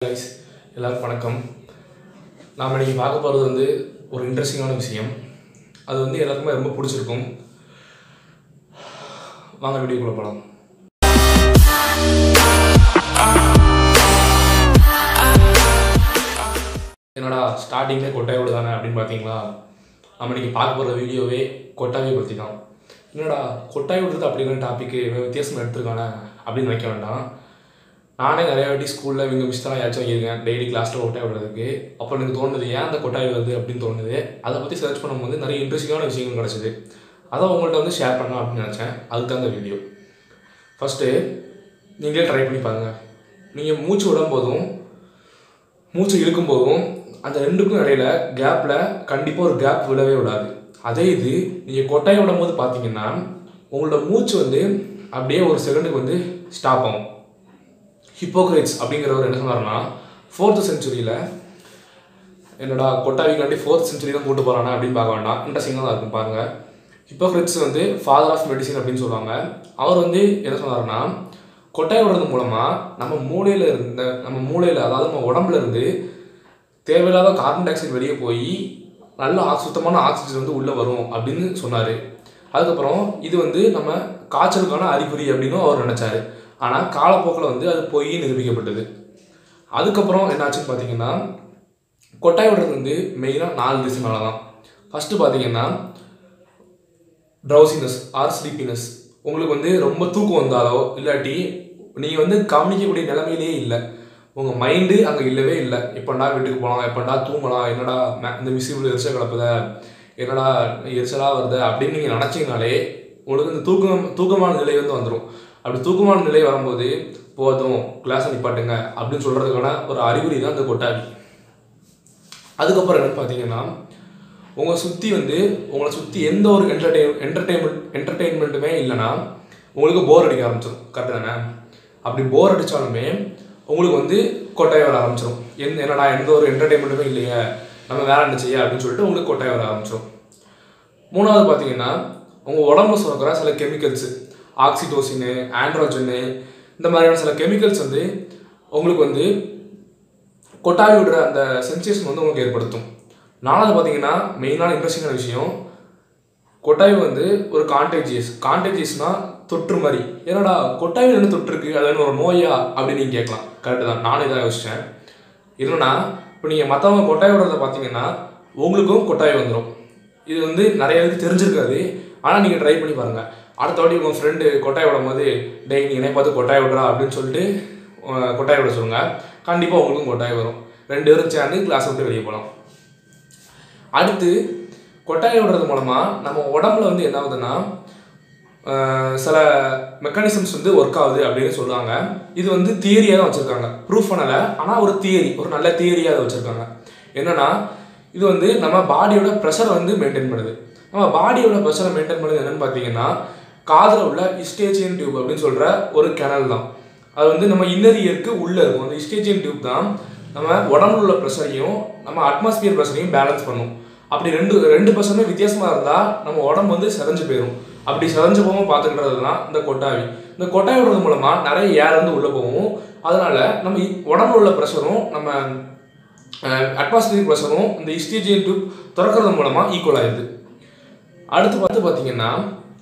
guys எல்லாருக்கும் வணக்கம் நாம் இன்னைக்கு பார்க்க போகிறது வந்து ஒரு இன்ட்ரெஸ்டிங்கான விஷயம் அது வந்து எல்லாருக்குமே ரொம்ப பிடிச்சிருக்கும் வாங்க வீடியோக்குள்ள போகலாம் என்னடா ஸ்டார்டிங்லேயே கொட்டாயோடு தானே அப்படின்னு பார்த்தீங்களா நம்ம இன்னைக்கு பார்க்க போகிற வீடியோவே கொட்டாயை பற்றி தான் என்னடா கொட்டாய் விடுறது அப்படிங்கிற டாப்பிக்கு வித்தியாசமாக எடுத்துருக்கானே அப்படின்னு நினைக்க வேண்டாம் நானே நிறைய வாட்டி ஸ்கூலில் இவங்க மிஸ் தான் ஏதாச்சும் வாங்கியிருக்கேன் டெய்லி கிளாஸில் கொட்டாய் விடுறதுக்கு அப்போ எனக்கு தோணுது ஏன் அந்த கொட்டாய் வருது அப்படின்னு தோணுது அதை பற்றி சர்ச் பண்ணும்போது நிறைய இன்ட்ரெஸ்டிங்கான விஷயங்கள் கிடச்சிது அதை உங்கள்கிட்ட வந்து ஷேர் பண்ணலாம் அப்படின்னு நினச்சேன் அதுக்கு தான் இந்த வீடியோ ஃபஸ்ட்டு நீங்களே ட்ரை பண்ணி பாருங்கள் நீங்கள் மூச்சு விடும் போதும் மூச்சு இழுக்கும் போதும் அந்த ரெண்டுக்கும் இடையில கேப்பில் கண்டிப்பாக ஒரு கேப் விடவே விடாது அதே இது நீங்கள் கொட்டாய் விடும் போது பார்த்தீங்கன்னா உங்களோட மூச்சு வந்து அப்படியே ஒரு செகண்டுக்கு வந்து ஸ்டாப் ஆகும் ஹிப்போக்ரேட்ஸ் அப்படிங்கிறவர் என்ன சொன்னார்னா ஃபோர்த்து செஞ்சுரியில் என்னடா கொட்டாவிக்காண்டி ஃபோர்த் செஞ்சுரி தான் கூட்டு போகிறானா அப்படின்னு பார்க்க வேண்டாம் இன்ட்ரெஸ்டிங்காக தான் இருக்கும் பாருங்கள் ஹிப்போக்ரேட்ஸ் வந்து ஃபாதர் ஆஃப் மெடிசின் அப்படின்னு சொல்லுவாங்க அவர் வந்து என்ன சொன்னார்னா கொட்டாய் விடுறது மூலமாக நம்ம மூளையில் இருந்த நம்ம மூளையில் அதாவது நம்ம உடம்புல இருந்து தேவையில்லாத கார்பன் டை ஆக்சைடு வெளியே போய் நல்ல ஆக் சுத்தமான ஆக்சிஜன் வந்து உள்ளே வரும் அப்படின்னு சொன்னார் அதுக்கப்புறம் இது வந்து நம்ம காய்ச்சலுக்கான அறிகுறி அப்படின்னு அவர் நினச்சாரு ஆனால் காலப்போக்கில் வந்து அது பொய் நிரூபிக்கப்பட்டது அதுக்கப்புறம் என்னாச்சுன்னு பார்த்தீங்கன்னா கொட்டாய் விடுறது வந்து மெயினாக நாலு ரீசனால தான் ஃபஸ்ட்டு பார்த்தீங்கன்னா ட்ரௌசினஸ் ஆர் ஸ்லீப்பினஸ் உங்களுக்கு வந்து ரொம்ப தூக்கம் வந்தாலோ இல்லாட்டி நீங்கள் வந்து கவனிக்கக்கூடிய நிலைமையிலே இல்லை உங்கள் மைண்டு அங்கே இல்லவே இல்லை எப்படா வீட்டுக்கு போகலாம் எப்படா தூங்கலாம் என்னடா ம- இந்த விசிபிள் எரிச்சல் கிளப்புத என்னடா எரிச்சலாக வருது அப்படின்னு நீங்கள் நினச்சிங்கனாலே உங்களுக்கு இந்த தூக்கம் தூக்கமான நிலை வந்து வந்துடும் அப்படி தூக்கமான நிலை வரும்போது போதும் கிளாஸை நிப்பாட்டுங்க அப்படின்னு சொல்கிறதுக்கான ஒரு அறிகுறி தான் இந்த கொட்டாவி அதுக்கப்புறம் என்னன்னு பார்த்தீங்கன்னா உங்களை சுற்றி வந்து உங்களை சுற்றி எந்த ஒரு என்டர்டெயின் என்டர்டெயின்மெண்ட் என்டர்டெயின்மெண்ட்டுமே இல்லைன்னா உங்களுக்கு போர் அடிக்க ஆரம்பிச்சிடும் கரெக்டு தானே அப்படி போர் அடித்தாலுமே உங்களுக்கு வந்து கொட்டாய் வர ஆரம்பிச்சிடும் எந்த என்னடா எந்த ஒரு என்டர்டெயின்மெண்ட்டுமே இல்லையே நம்ம வேற என்ன செய்ய அப்படின்னு சொல்லிட்டு உங்களுக்கு கொட்டாய் வர ஆரம்பிச்சிடும் மூணாவது பார்த்தீங்கன்னா உங்கள் உடம்புல சுரக்கிற சில கெமிக்கல்ஸு ஆக்சிடோசினு ஆண்ட்ரோஜனு இந்த மாதிரியான சில கெமிக்கல்ஸ் வந்து உங்களுக்கு வந்து கொட்டாவி விடுற அந்த சென்சேஷன் வந்து உங்களுக்கு ஏற்படுத்தும் நாலாவது பார்த்தீங்கன்னா மெயினான இன்ட்ரெஸ்டிங்கான விஷயம் கொட்டாவி வந்து ஒரு கான்டேஜியஸ் கான்டேஜியஸ்னா தொற்று மாதிரி என்னடா கொட்டாவி என்ன தொற்று இருக்கு அது என்ன ஒரு நோயா அப்படின்னு நீங்கள் கேட்கலாம் கரெக்டு தான் நானும் இதான் யோசித்தேன் இல்லைன்னா இப்போ நீங்கள் மற்றவங்க கொட்டாய் விடுறத பார்த்தீங்கன்னா உங்களுக்கும் கொட்டாய் வந்துடும் இது வந்து நிறைய பேருக்கு தெரிஞ்சிருக்காது ஆனால் நீங்கள் ட்ரை பண்ணி பாருங்கள் அடுத்த வாட்டி உங்கள் ஃப்ரெண்டு கொட்டாய் விடும் போது டேய் நீ என்னை பார்த்து கொட்டாய் விடுறா அப்படின்னு சொல்லிட்டு அஹ், கொட்டாய் விட சொல்லுங்கள் கண்டிப்பாக உங்களுக்கும் கொட்டாய் வரும் ரெண்டு பேரும் சேர்ந்து கிளாஸ் விட்டு வெளியே போகலாம் அடுத்து கொட்டாய் விடுறது மூலமாக நம்ம உடம்புல வந்து என்ன ஆகுதுன்னா ஆஹ் சில மெக்கானிசம்ஸ் வந்து ஒர்க் ஆகுது அப்படின்னு சொல்லுவாங்க இது வந்து தியரியாக தான் வச்சுருக்காங்க ப்ரூஃப் பண்ணலை ஆனால் ஒரு தியரி ஒரு நல்ல தியரியாக அதை வச்சுருக்காங்க என்னன்னா இது வந்து நம்ம பாடியோட ப்ரெஷரை வந்து மெயின்டைன் பண்ணுது நம்ம பாடியோட ப்ரெஷரை மெயின்டைன் பண்ணுது என்னன்னு பார்த்தீங்கன்னா காதில் உள்ள இஸ்டேஜியன் டியூப் அப்படின்னு சொல்கிற ஒரு கிணல் தான் அது வந்து நம்ம இன்னர் இயருக்கு உள்ளே இருக்கும் அந்த இஸ்டேஜியன் டியூப் தான் நம்ம உடம்புல உள்ள ப்ரெஷரையும் நம்ம அட்மாஸ்பியர் ப்ரெஷரையும் பேலன்ஸ் பண்ணும் அப்படி ரெண்டு ரெண்டு பர்சன்ட் வித்தியாசமாக இருந்தால் நம்ம உடம்பு வந்து செதஞ்சு போயிடும் அப்படி செதஞ்சு போகாமல் பார்த்துக்கிட்டது தான் இந்த கொட்டாவி இந்த கொட்டாவி விடுறது மூலமாக நிறைய ஏர் வந்து உள்ளே போகும் அதனால நம்ம இ- உடம்புல உள்ள ப்ரெஷரும் நம்ம அட்மாஸ்பியர் ப்ரெஷரும் இந்த இஸ்டேஜியன் டியூப் திறக்கிறது மூலமாக ஈக்குவல் ஆயிடுது அடுத்து பார்த்து பார்த்தீங்கன்னா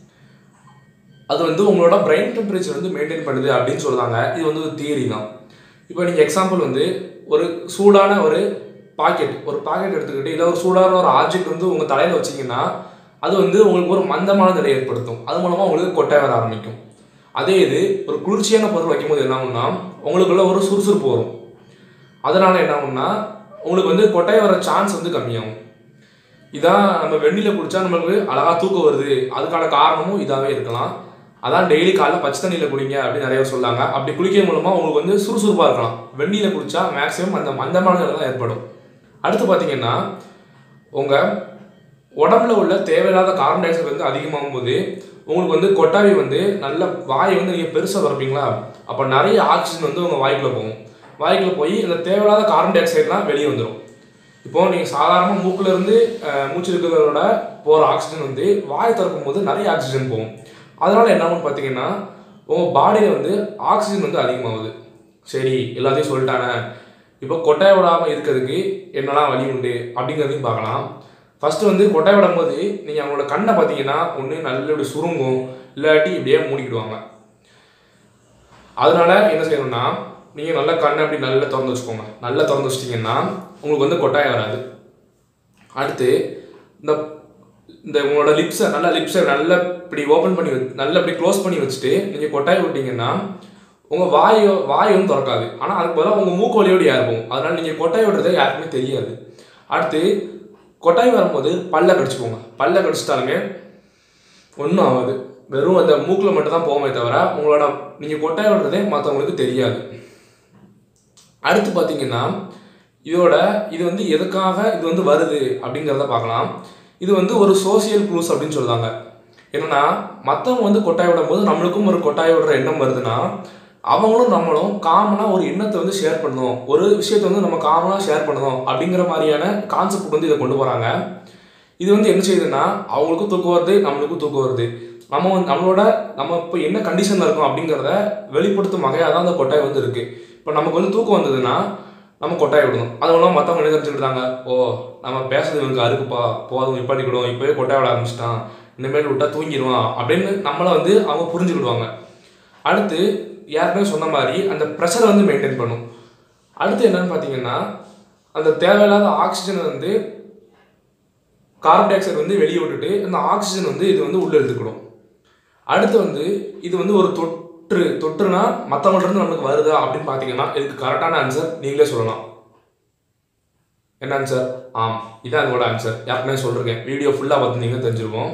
அது வந்து உங்களோட பிரெயின் டெம்பரேச்சர் வந்து மெயின்டைன் பண்ணுது அப்படின்னு சொல்றாங்க இது வந்து ஒரு தியரி தான் இப்போ நீங்கள் எக்ஸாம்பிள் வந்து ஒரு சூடான ஒரு பாக்கெட் ஒரு பாக்கெட் எடுத்துக்கிட்டு இல்லை ஒரு சூடான ஒரு ஆப்ஜெக்ட் வந்து உங்கள் தலையில் வச்சீங்கன்னா அது வந்து உங்களுக்கு ஒரு மந்தமான நிலை ஏற்படுத்தும் அது மூலமாக உங்களுக்கு கொட்டாய் வர ஆரம்பிக்கும் அதே இது ஒரு குளிர்ச்சியான பொருள் வைக்கும்போது என்ன ஆகும்னா உங்களுக்குள்ள ஒரு சுறுசுறுப்பு வரும் அதனால என்ன ஆகும்னா உங்களுக்கு வந்து கொட்டாய் வர சான்ஸ் வந்து கம்மியாகும் இதான் நம்ம வெந்நில குடிச்சா நம்மளுக்கு அழகா தூக்கம் வருது அதுக்கான காரணமும் இதாவே இருக்கலாம் அதான் டெய்லி காலைல பச்சை தண்ணியில் குடிங்க அப்படின்னு நிறைய பேர் சொல்லாங்க அப்படி குளிக்கிறது மூலமா உங்களுக்கு வந்து சுறுசுறுப்பாக இருக்கலாம் வெந்நில குடிச்சா மேக்ஸிமம் அந்த மந்தமான நிலை தான் ஏற்படும் அடுத்து பார்த்தீங்கன்னா உங்கள் உடம்புல உள்ள தேவையில்லாத கார்பன் டை ஆக்சைடு வந்து அதிகமாகும் போது உங்களுக்கு வந்து கொட்டாவி வந்து நல்ல வாயை வந்து நீங்கள் பெருசாக திறப்பீங்களா அப்போ நிறைய ஆக்சிஜன் வந்து உங்கள் வாய்க்குள்ளே போகும் வாய்க்குள்ளே போய் இந்த தேவையில்லாத கார்பன் டை ஆக்சைடுலாம் வெளியே வந்துடும் இப்போ நீங்கள் சாதாரண மூக்குல இருந்து அஹ், மூச்சு இருக்கிறதோட போகிற ஆக்சிஜன் வந்து வாய் திறக்கும் போது நிறைய ஆக்சிஜன் போகும் அதனால என்ன ஆகும்னு பார்த்தீங்கன்னா உங்கள் பாடியில் வந்து ஆக்சிஜன் வந்து அதிகமாகுது சரி எல்லாத்தையும் சொல்லிட்டானே இப்போ கொட்டாய் விடாமல் இருக்கிறதுக்கு என்னெல்லாம் வழி உண்டு அப்படிங்கிறதையும் பார்க்கலாம் ஃபஸ்ட்டு வந்து கொட்டாய் விடும்போது நீங்கள் அவங்களோட கண்ணை பார்த்தீங்கன்னா ஒன்று நல்ல இப்படி சுருங்கும் இல்லாட்டி இப்படியே மூடிக்கிடுவாங்க அதனால என்ன செய்யணும்னா நீங்கள் நல்லா கண்ணை அப்படி நல்லா திறந்து வச்சுக்கோங்க நல்லா திறந்து வச்சிட்டிங்கன்னா உங்களுக்கு வந்து கொட்டாயம் வராது அடுத்து இந்த இந்த உங்களோட லிப்ஸை நல்லா லிப்ஸை நல்லா இப்படி ஓப்பன் பண்ணி வச்சு நல்லா இப்படி க்ளோஸ் பண்ணி வச்சுட்டு நீங்கள் கொட்டாய் விட்டீங்கன்னா உங்கள் வாயோ வாய் வந்து திறக்காது ஆனால் அதுக்கு பதிலாக உங்கள் மூக்கு வழியோடு இருக்கும் அதனால் நீங்கள் கொட்டாய் விடுறது யாருக்குமே தெரியாது அடுத்து கொட்டாய் வரும்போது பல்ல கடிச்சுக்கோங்க பல்ல கடிச்சிட்டாலுமே ஒன்றும் ஆகாது வெறும் அந்த மூக்கில் மட்டும் தான் போகுமே தவிர உங்களோட நீங்கள் கொட்டாய் விடுறதே மற்றவங்களுக்கு தெரியாது அடுத்து பார்த்தீங்கன்னா இதோட இது வந்து எதுக்காக இது வந்து வருது அப்படிங்கிறத பார்க்கலாம் இது வந்து ஒரு சோசியல் க்ளூஸ் அப்படின்னு சொல்லுவாங்க என்னன்னா மற்றவங்க வந்து கொட்டாய் விடும்போது நம்மளுக்கும் ஒரு கொட்டாய் விடுற எண்ணம் வருதுன்னா அவங்களும் நம்மளும் காமனாக ஒரு எண்ணத்தை வந்து ஷேர் பண்ணணும் ஒரு விஷயத்தை வந்து நம்ம காமனாக ஷேர் பண்ணணும் அப்படிங்கிற மாதிரியான கான்செப்ட் வந்து இதை கொண்டு போகிறாங்க இது வந்து என்ன செய்யுதுன்னா அவங்களுக்கும் தூக்கம் வருது நம்மளுக்கும் தூக்கம் வருது நம்ம வந்து நம்மளோட நம்ம இப்போ என்ன கண்டிஷனில் இருக்கோம் அப்படிங்கிறத வெளிப்படுத்தும் வகையாக தான் அந்த கொட்டாய் வந்து இருக்குது இப்போ நமக்கு வந்து தூக்கம் வந்ததுன்னா நம்ம கொட்டாய் விடணும் அது மூலம் மற்றவங்க என்ன தெரிஞ்சுக்கிட்டாங்க ஓ நம்ம பேசுறது இவனுக்கு அறுக்குப்பா போதும் நிப்பாட்டிக்கிடும் இப்போயே கொட்டாய் விட ஆரம்பிச்சிட்டான் இனிமேல் விட்டா தூங்கிடுவான் அப்படின்னு நம்மளை வந்து அவங்க புரிஞ்சுக்கிடுவாங்க அடுத்து ஏற்கனவே சொன்ன மாதிரி அந்த ப்ரெஷரை வந்து மெயின்டைன் பண்ணும் அடுத்து என்னன்னு பார்த்தீங்கன்னா அந்த தேவையில்லாத ஆக்சிஜனை வந்து கார்பன் டை ஆக்சைடு வந்து வெளியே விட்டுட்டு அந்த ஆக்சிஜன் வந்து இது வந்து உள்ளே எடுத்துக்கிடும் அடுத்து வந்து இது வந்து ஒரு தொற்று தொற்றுனா மற்றவங்கள்ட்ட இருந்து நம்மளுக்கு வருதா அப்படின்னு பார்த்தீங்கன்னா இதுக்கு கரெக்டான ஆன்சர் நீங்களே சொல்லலாம் என்ன ஆன்சர் ஆம் இதான் அதோட ஆன்சர் யாருக்குமே சொல்லிருக்கேன் வீடியோ ஃபுல்லாக பார்த்துருந்தீங்கன்னா தெரிஞ்சிருக்கும்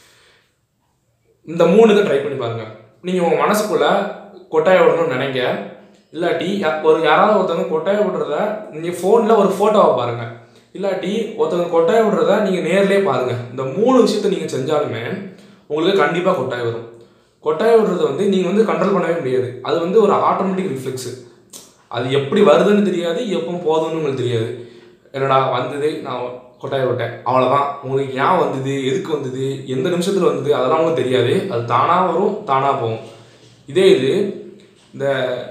இந்த மூணுக்கு ட்ரை பண்ணி பாருங்க நீங்கள் உங்கள் மனசுக்குள்ள கொட்டாய விடணும்னு நினைங்க இல்லாட்டி யா- ஒரு யாராவது ஒருத்தவங்க கொட்டாய விடுறத நீங்கள் ஃபோனில் ஒரு ஃபோட்டோவை பாருங்க இல்லாட்டி ஒருத்தவங்க கொட்டாய விடுறத நீங்கள் நேர்லயே பாருங்க இந்த மூணு விஷயத்த நீங்கள் செஞ்சாலுமே உங்களுக்கு கண்டிப்பாக கொட்டாய் வரும் கொட்டாய் விடுறத வந்து நீங்கள் வந்து கண்ட்ரோல் பண்ணவே முடியாது அது வந்து ஒரு ஆட்டோமேட்டிக் ரிஃப்ளெக்ஸு அது எப்படி வருதுன்னு தெரியாது எப்போ போதும்னு உங்களுக்கு தெரியாது என்னடா வந்தது நான் கொட்டாய விட்டேன் அவ்வளோதான் உங்களுக்கு ஏன் வந்தது எதுக்கு வந்தது எந்த நிமிஷத்தில் வந்தது அதெல்லாம் உங்களுக்கு தெரியாது அது தானாக வரும் தானாக போகும் இதே இது இந்த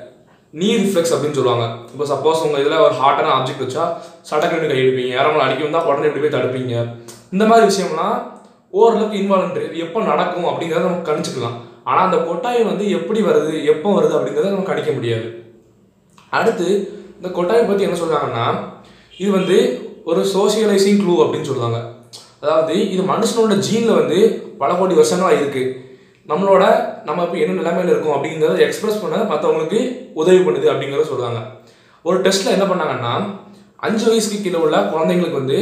நீ ரிஃப்ளெக்ஸ் அப்படின்னு சொல்லுவாங்க இப்போ சப்போஸ் உங்கள் இதில் ஒரு ஹாட்டான ஆப்ஜெக்ட் வச்சா சடக்குன்னு கை எடுப்பீங்க யாரும் அடிக்க வந்தால் உடனே எப்படி போய் தடுப்பீங்க இந்த மாதிரி விஷயம்லாம் ஓரளவுக்கு இன்வாலண்ட்ரி இது எப்போ நடக்கும் அப்படிங்கிறத நம்ம கணிச்சுக்கலாம் ஆனால் அந்த கொட்டாய் வந்து எப்படி வருது எப்போ வருது அப்படிங்கிறத நம்ம கணிக்க முடியாது அடுத்து இந்த கொட்டாயை பற்றி என்ன சொல்றாங்கன்னா இது வந்து ஒரு சோசியலைசிங் க்ளூ அப்படின்னு சொல்லுவாங்க அதாவது இது மனுஷனோட ஜீனில் வந்து பல கோடி வருஷங்களாக இருக்குது நம்மளோட நம்ம இப்போ என்ன நிலைமையில இருக்கோம் அப்படிங்கிறத எக்ஸ்பிரஸ் பண்ண மற்றவங்களுக்கு உதவி பண்ணுது அப்படிங்கிறத சொல்லுவாங்க ஒரு டெஸ்ட்டில் என்ன பண்ணாங்கன்னா அஞ்சு வயசுக்கு கீழே உள்ள குழந்தைங்களுக்கு வந்து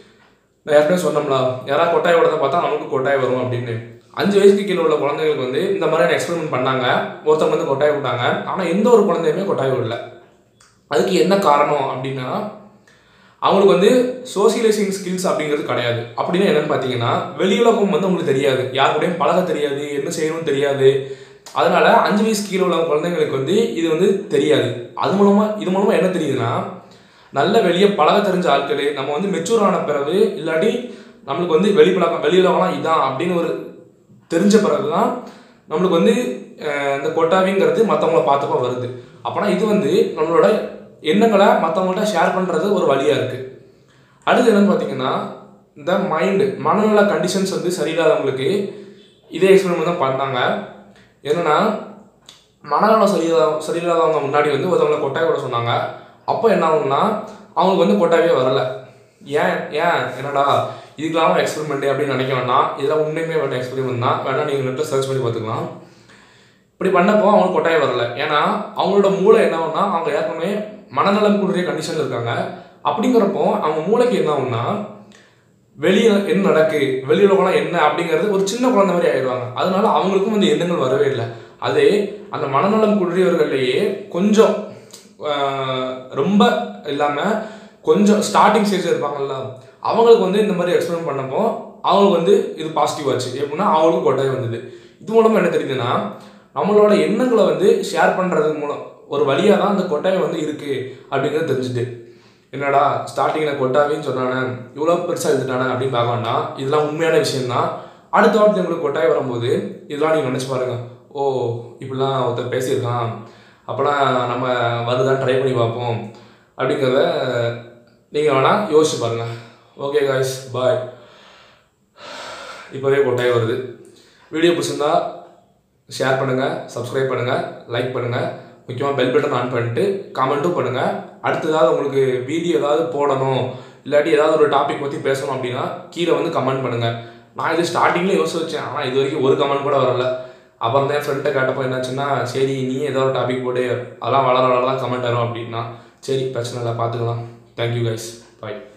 நான் ஏற்கனவே சொன்னோம்ல யாராவது கொட்டாய் விடத்தை பார்த்தா நமக்கு கொட்டாய் வரும் அப்படின்னு அஞ்சு வயசுக்கு கீழே உள்ள குழந்தைங்களுக்கு வந்து இந்த மாதிரியான எக்ஸ்பெரிமெண்ட் பண்ணாங்க ஒருத்தவங்க வந்து கொட்டாய் விட்டாங்க ஆனால் எந்த ஒரு குழந்தையுமே கொட்டாய் விடல அதுக்கு என்ன காரணம் அப்படின்னா அவங்களுக்கு வந்து சோசியலைசிங் ஸ்கில்ஸ் அப்படிங்கிறது கிடையாது அப்படின்னா என்னன்னு பார்த்தீங்கன்னா வெளியுலகம் வந்து அவங்களுக்கு தெரியாது யார் கூடயும் பழக தெரியாது என்ன செய்யணும்னு தெரியாது அதனால அஞ்சு வயசு கீழே உள்ள குழந்தைங்களுக்கு வந்து இது வந்து தெரியாது அது மூலமா இது மூலமா என்ன தெரியுதுன்னா நல்ல வெளியே பழக தெரிஞ்ச ஆட்கள் நம்ம வந்து மெச்சூர் ஆன பிறகு இல்லாட்டி நம்மளுக்கு வந்து வெளி பழக்கம் வெளியுலகம்லாம் இதான் அப்படின்னு ஒரு தெரிஞ்ச பிறகு தான் நம்மளுக்கு வந்து அஹ், இந்த கொட்டாவிங்கிறது மற்றவங்கள பார்த்தப்ப வருது அப்போனா இது வந்து நம்மளோட எண்ணங்களை மற்றவங்கள்ட்ட ஷேர் பண்ணுறது ஒரு வழியாக இருக்குது அடுத்து என்னன்னு பார்த்தீங்கன்னா இந்த மைண்டு மனநல கண்டிஷன்ஸ் வந்து சரியில்லாதவங்களுக்கு இதே எக்ஸ்பெரிமெண்ட் தான் பண்ணாங்க என்னன்னா மனநலம் சரியில்லாத சரியில்லாதவங்க முன்னாடி வந்து ஒருத்தவங்களை கொட்டாய் விட சொன்னாங்க அப்போ என்ன ஆகும்னா அவங்களுக்கு வந்து கொட்டாவே வரல ஏன் ஏன் என்னடா இதுக்கெல்லாம் எக்ஸ்பெரிமெண்ட் அப்படின்னு நினைக்க வேணாம் இதெல்லாம் உண்மையுமே வேண்டாம் எக்ஸ்பெரிமெண்ட் தான் வேணா நீங்கள் நெட்டில் சர்ச் பண்ணி பார்த்துக்கலாம் இப்படி பண்ணப்போ அவங்களுக்கு கொட்டாய் வரல ஏன்னா அவங்களோட மூளை என்ன ஆகும்னா அவங்க ஏற்கனவே மனநலம் கூடிய கண்டிஷனில் இருக்காங்க அப்படிங்கிறப்போ அவங்க மூளைக்கு என்ன ஆகும்னா வெளியே என்ன நடக்கு வெளியுலகம்லாம் என்ன அப்படிங்கிறது ஒரு சின்ன குழந்தை மாதிரி ஆயிடுவாங்க அதனால அவங்களுக்கும் வந்து எண்ணங்கள் வரவே இல்லை அதே அந்த மனநலம் குன்றியவர்கள்லேயே கொஞ்சம் ஆஹ், ரொம்ப இல்லாமல் கொஞ்சம் ஸ்டார்டிங் ஸ்டேஜ் இருப்பாங்கல்ல அவங்களுக்கு வந்து இந்த மாதிரி எக்ஸ்பெரிமெண்ட் பண்ணப்போ அவங்களுக்கு வந்து இது பாசிட்டிவ் ஆச்சு எப்படின்னா அவங்களுக்கு கொட்டாய் வந்தது இது மூலமாக என்ன தெரியுதுன்னா நம்மளோட எண்ணங்களை வந்து ஷேர் பண்ணுறது மூலம் ஒரு வழியாக தான் அந்த கொட்டாய் வந்து இருக்குது அப்படிங்கிறது தெரிஞ்சுது என்னடா ஸ்டார்டிங்கில் கொட்டாவின்னு சொன்னானே இவ்வளோ பெருசாக எழுதிட்டானே அப்படின்னு பார்க்க வேண்டாம் இதெல்லாம் உண்மையான விஷயம்தான் அடுத்த வாரத்தில் உங்களுக்கு கொட்டாய் வரும்போது இதெல்லாம் நீங்கள் நினச்சி பாருங்க ஓ இப்படிலாம் ஒருத்தர் பேசியிருக்கான் அப்போலாம் நம்ம வருதான்னு ட்ரை பண்ணி பார்ப்போம் அப்படிங்கிறத நீங்கள் வேணால் யோசிச்சு பாருங்கள் ஓகே காய்ஸ் பாய் இப்போவே கொட்டாய் வருது வீடியோ பிடிச்சிருந்தா ஷேர் பண்ணுங்கள் சப்ஸ்கிரைப் பண்ணுங்கள் லைக் பண்ணுங்கள் முக்கியமாக பெல் பட்டன் ஆன் பண்ணிட்டு காமெண்ட்டும் பண்ணுங்கள் அடுத்ததாவது உங்களுக்கு வீடியோ ஏதாவது போடணும் இல்லாட்டி ஏதாவது ஒரு டாபிக் பற்றி பேசணும் அப்படின்னா கீழே வந்து கமெண்ட் பண்ணுங்கள் நான் இது ஸ்டார்டிங்கில் யோசிச்சு வச்சேன் ஆனால் இது வரைக்கும் ஒரு கமெண்ட் கூட வரல அப்புறம் தான் என் ஃப்ரெண்ட்டை கேட்டப்போ என்னாச்சுன்னா சரி நீ ஏதோ ஒரு டாபிக் போட்டு அதெல்லாம் வளர வளர தான் கமெண்ட் வரும் அப்படின்னா சரி பிரச்சனை இல்லை பார்த்துக்கலாம் தேங்க்யூ கைஸ் பாய்